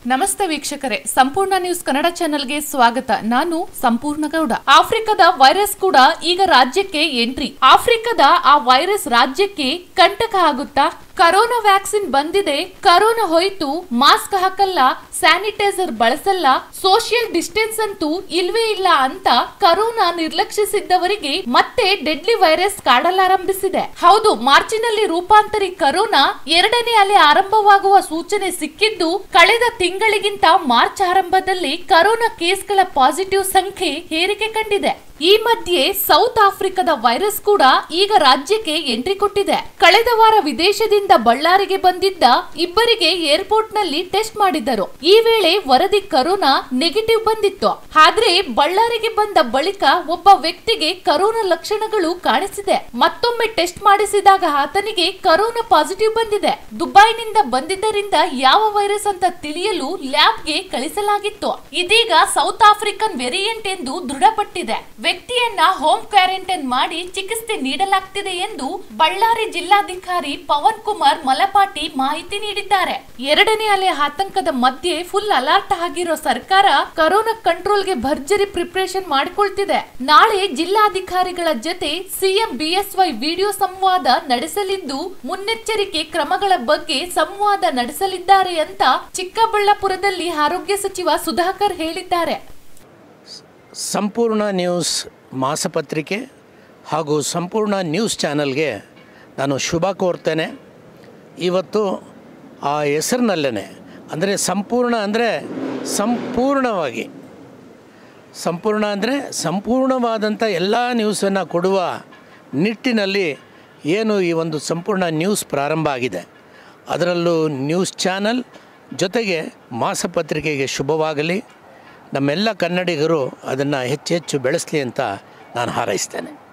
ನಮಸ್ತೆ ವೀಕ್ಷಕರೇ ಸಂಪೂರ್ಣ ನ್ಯೂಸ್ ಕನ್ನಡ ಚಾನೆಲ್ಗೆ ಸ್ವಾಗತ ನಾನು ಸಂಪೂರ್ಣ ಗೌಡ ಆಫ್ರಿಕಾದ ವೈರಸ್ ಕೂಡ ಈಗ ರಾಜ್ಯಕ್ಕೆ ಎಂಟ್ರಿ ಆಫ್ರಿಕಾದ ಆ ವೈರಸ್ ರಾಜ್ಯಕ್ಕೆ ಕಂಟಕ ಆಗುತ್ತಾ ಕರೋನಾ ವ್ಯಾಕ್ಸಿನ್ ಬಂದಿದೆ ಕರೋನಾ ಹೋಯ್ತು ಮಾಸ್ಕ್ ಹಾಕಲ್ಲ ಸ್ಯಾನಿಟೈಸರ್ ಬಳಸಲ್ಲ ಸೋಷಿಯಲ್ ಡಿಸ್ಟೆನ್ಸ್ ಅಂತೂ ಇಲ್ವೇ ಇಲ್ಲ ಅಂತ ಕರೋನಾ ನಿರ್ಲಕ್ಷಿಸಿದ್ದವರಿಗೆ ಮತ್ತೆ ಡೆಡ್ಲಿ ವೈರಸ್ ಕಾಡಲಾರಂಭಿಸಿದೆ ಹೌದು ಮಾರ್ಚಿನಲ್ಲಿ ರೂಪಾಂತರಿ ಕರೋನಾ ಎರಡನೇ ಅಲೆ ಆರಂಭವಾಗುವ ಸೂಚನೆ ಸಿಕ್ಕಿದ್ದು ಕಳೆದ ತಿಂಗಳಿಗಿಂತ ಮಾರ್ಚ್ ಆರಂಭದಲ್ಲಿ ಕರೋನಾ ಕೇಸ್ಗಳ ಪಾಸಿಟಿವ್ ಸಂಖ್ಯೆ ಏರಿಕೆ ಕಂಡಿದೆ ಈ ಮಧ್ಯೆ ಸೌತ್ ಆಫ್ರಿಕಾದ ವೈರಸ್ ಕೂಡ ಈಗ ರಾಜ್ಯಕ್ಕೆ ಎಂಟ್ರಿ ಕೊಟ್ಟಿದೆ ಕಳೆದ ವಾರ ವಿದೇಶದಿಂದ ಬಳ್ಳಾರಿಗೆ ಬಂದಿದ್ದ ಇಬ್ಬರಿಗೆ ಏರ್ಪೋರ್ಟ್ ನಲ್ಲಿ ಟೆಸ್ಟ್ ಮಾಡಿದ್ದರು ಈ ವೇಳೆ ವರದಿ ಕರೋನಾ ನೆಗೆಟಿವ್ ಬಂದಿತ್ತು ಆದ್ರೆ ಬಳ್ಳಾರಿಗೆ ಬಂದ ಬಳಿಕ ಒಬ್ಬ ವ್ಯಕ್ತಿಗೆ ಕರೋನಾ ಲಕ್ಷಣಗಳು ಕಾಣಿಸಿದೆ ಮತ್ತೊಮ್ಮೆ ಟೆಸ್ಟ್ ಮಾಡಿಸಿದಾಗ ಆತನಿಗೆ ಕರೋನಾ ಪಾಸಿಟಿವ್ ಬಂದಿದೆ ದುಬೈನಿಂದ ಬಂದಿದ್ದರಿಂದ ಯಾವ ವೈರಸ್ ಅಂತ ತಿಳಿಯಲು ಲ್ಯಾಬ್ಗೆ ಕಳಿಸಲಾಗಿತ್ತು ಇದೀಗ ಸೌತ್ ಆಫ್ರಿಕನ್ ವೇರಿಯಂಟ್ ಎಂದು ದೃಢಪಟ್ಟಿದೆ ವ್ಯಕ್ತಿಯನ್ನ ಹೋಮ್ ಕ್ವಾರಂಟೈನ್ ಮಾಡಿ ಚಿಕಿತ್ಸೆ ನೀಡಲಾಗ್ತಿದೆ ಎಂದು ಬಳ್ಳಾರಿ ಜಿಲ್ಲಾಧಿಕಾರಿ ಪವನ್ ಕುಮಾರ್ ಮಲಪಾಟಿ ಮಾಹಿತಿ ನೀಡಿದ್ದಾರೆ ಎರಡನೇ ಅಲೆ ಆತಂಕದ ಮಧ್ಯೆ ಫುಲ್ ಅಲರ್ಟ್ ಆಗಿರೋ ಸರ್ಕಾರ ಕರೋನಾ ಕಂಟ್ರೋಲ್ಗೆ ಭರ್ಜರಿ ಪ್ರಿಪರೇಷನ್ ಮಾಡಿಕೊಳ್ತಿದೆ ನಾಳೆ ಜಿಲ್ಲಾಧಿಕಾರಿಗಳ ಜೊತೆ ಸಿಎಂ ಬಿಎಸ್ವೈ ವಿಡಿಯೋ ಸಂವಾದ ನಡೆಸಲಿದ್ದು ಮುನ್ನೆಚ್ಚರಿಕೆ ಕ್ರಮಗಳ ಬಗ್ಗೆ ಸಂವಾದ ನಡೆಸಲಿದ್ದಾರೆ ಅಂತ ಚಿಕ್ಕಬಳ್ಳಾಪುರದಲ್ಲಿ ಆರೋಗ್ಯ ಸಚಿವ ಸುಧಾಕರ್ ಹೇಳಿದ್ದಾರೆ ಸಂಪೂರ್ಣ ನ್ಯೂಸ್ ಮಾಸಪತ್ರಿಕೆ ಹಾಗೂ ಸಂಪೂರ್ಣ ನ್ಯೂಸ್ ಚಾನಲ್ಗೆ ನಾನು ಶುಭ ಕೋರ್ತೇನೆ ಇವತ್ತು ಆ ಹೆಸರಿನಲ್ಲೇ ಅಂದರೆ ಸಂಪೂರ್ಣ ಅಂದರೆ ಸಂಪೂರ್ಣವಾಗಿ ಸಂಪೂರ್ಣ ಅಂದರೆ ಸಂಪೂರ್ಣವಾದಂಥ ಎಲ್ಲ ನ್ಯೂಸನ್ನು ಕೊಡುವ ನಿಟ್ಟಿನಲ್ಲಿ ಏನು ಈ ಒಂದು ಸಂಪೂರ್ಣ ನ್ಯೂಸ್ ಪ್ರಾರಂಭ ಆಗಿದೆ ಅದರಲ್ಲೂ ನ್ಯೂಸ್ ಚಾನಲ್ ಜೊತೆಗೆ ಮಾಸಪತ್ರಿಕೆಗೆ ಶುಭವಾಗಲಿ ನಮ್ಮೆಲ್ಲ ಕನ್ನಡಿಗರು ಅದನ್ನು ಹೆಚ್ಚು ಹೆಚ್ಚು ಬೆಳೆಸಲಿ ಅಂತ ನಾನು ಹಾರೈಸ್ತೇನೆ